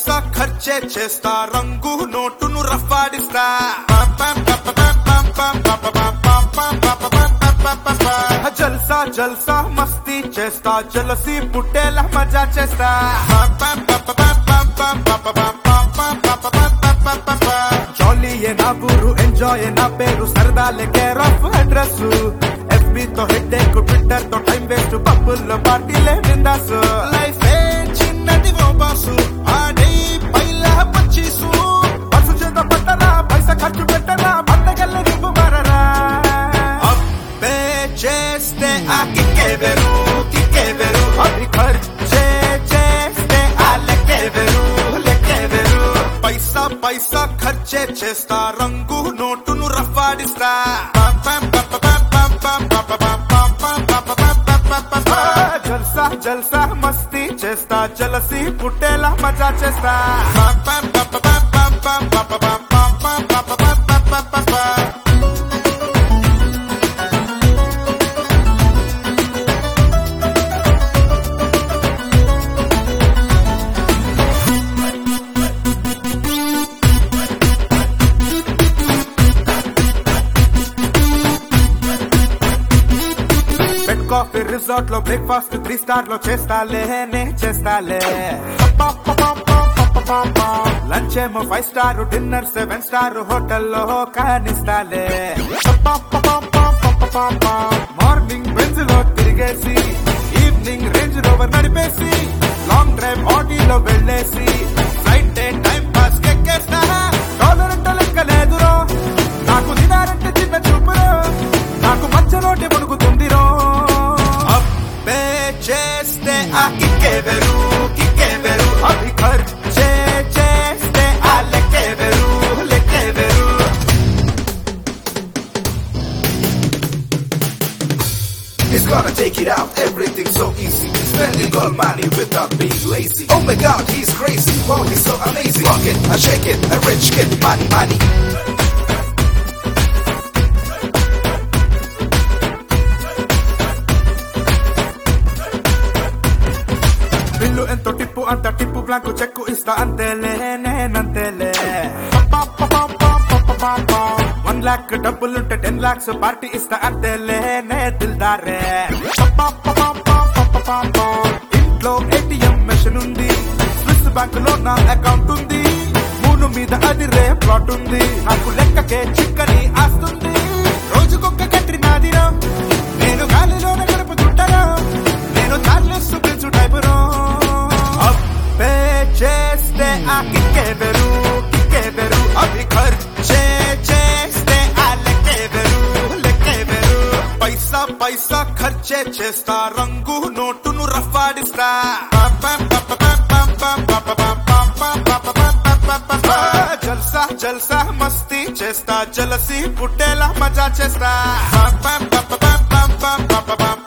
పైసా ఖర్చే చేస్తా రంగు నోటును రఫాడిస్తా జల్సా జల్సా మస్తీ చేస్తా జలసి పుట్టేలా మజా చేస్తా జాలీ ఏ నా ఊరు ఎంజాయ్ ఏ నా పేరు సరదాలే కేర్ ఆఫ్ అడ్రస్ ఎఫ్బి తో హెడ్ ఎక్ ట్విట్టర్ తో టైం వేస్ట్ పబ్బుల్లో పార్టీలే బిందాస్ లైఫ్ ఏ చిన్నది ఓ బాసు ఆడే పైలా పచ్చీసు బస్సు చేత పట్టరా పైసా ఖర్చు పెట్టరా పండగల్ల రేపు మరరా అబ్బే చేస్తే ఆ కిక్కే వెరు కిక్కే వెరు అవి ఖర్చే చేస్తే ఆ లెక్కే వెరు లెక్కే వెరు పైసా పైసా ఖర్చే చేస్తా రంగు నోటును రఫాడిస్తా జల్సా జల్సా మస్తీ చేస్తా జలసి పుట్టేలా మజా చేస్తా బెడ్ కాఫీ రిసార్ట్ లో బ్రేక్ఫాస్ట్ త్రీ స్టార్ లో చేస్తాలే నే చేస్తాలే లంచ్ ఏమో five star dinner seven star హోటల్లో కానిస్తాలే మార్నింగ్ బెంజ్ లో తిరిగేసి ఈవినింగ్ రేంజ్ రోవర్ నడిపేసి లాంగ్ డ్రైవ్ ఆటోలో వెళ్ళేసి ఫ్లైట్ టైం పాస్ ఎక్కేస్తా డాలర్ అంటే లెక్క లేదురో నాకు దినారంటే చిన్న చూపురో నాకు మచ్చ నోటి మునుగుతుందిరో అబ్బే చేస్తే ఆ కిక్కే వెరు కిక్కే వెరు అవి ఖర్చే చేస్తే ఆ లెక్కే వెరు లెక్కే వెరు It's gonna take it out, everything so easy. Spending all money without being lazy. Oh my god, he's crazy. Wow, he's so amazing. Rock it, I shake it, a rich kid, money, money. Bill ఎంతో tip అంత tip blank cheque ఇస్తా అంతేలే నేనంతేలే one lakh డబ్బులుంటే ten lakhs party ఇస్తా అంతేలే నే దిల్దారే ఇంట్లో ఏటీఎం మెషిన్ ఉంది స్విస్ బ్యాంక్ లో నా అకౌంట్ ఉంది మూడు మీద అది రే ప్లాట్ ఉంది నాకు లెక్కకే చిక్కని ఆస్తుంది రోజుకొక్క కంట్రీ నాదిరా నేను గాలిలోనే గడుపుతుంటారా నేను చార్లెస్ పిలుచు టైపురో అబ్బే చేస్తే ఆ కిక్కే వెరు కిక్కే వెరు అవి ఖర్చే చేస్తే ఆ లెక్కే వెరు లెక్కే వెరు పైసా పైసా ఖర్చే చేస్తా రంగు నోటును రఫాడిస్తా జల్సా జల్సా మస్తీ చేస్తా జలసి పుట్టేలా మజా చేస్తా